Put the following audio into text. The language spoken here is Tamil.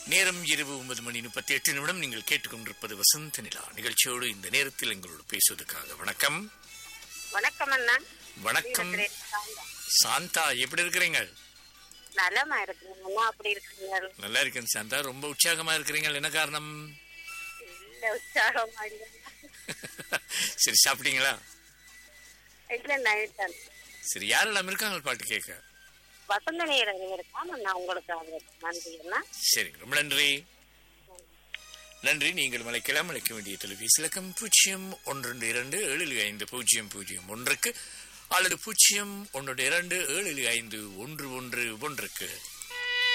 நேரம் இரவு ஒன்பது மணி முப்பத்தி எட்டு நிமிடம் நீங்கள் கேட்டுக்கொண்டிருப்பது வசந்த நிலா நிகழ்ச்சியோடு இந்த நேரத்தில் எங்களோடு பேசுவதற்காக வணக்கம் வணக்கம் அண்ணா வணக்கம் வீரத்திலே சாந்தா. சாந்தா எப்படி இருக்கிறீங்க நலமா இருக்குங்க அண்ணா அப்படி இருக்குங்க நல்லா இருக்கேன் சாந்தா ரொம்ப உற்சாகமா இருக்கிறீங்க என்ன காரணம் இல்ல உற்சாகமா இல்ல சரி சாப்பிட்டீங்களா இல்ல நைட் சரி யாரெல்லாம் இருக்காங்க பாட்டு கேட்க வசந்த நேரம் இருக்காம நான் உங்களுக்கு அது நன்றி அண்ணா சரி ரொம்ப நன்றி நன்றி நீங்கள் அழைக்கலாம் அழைக்க வேண்டிய தொலைபேசி இலக்கம் பூஜ்ஜியம் ஒன்று இரண்டு ஏழு ஐந்து பூஜ்ஜியம் பூஜ்ஜியம் ஒன்றுக்கு அல்லது பூஜ்ஜியம் ஒன்று இரண்டு ஏழு ஐந்து ஒன்று ஒன்று ஒன்றுக்கு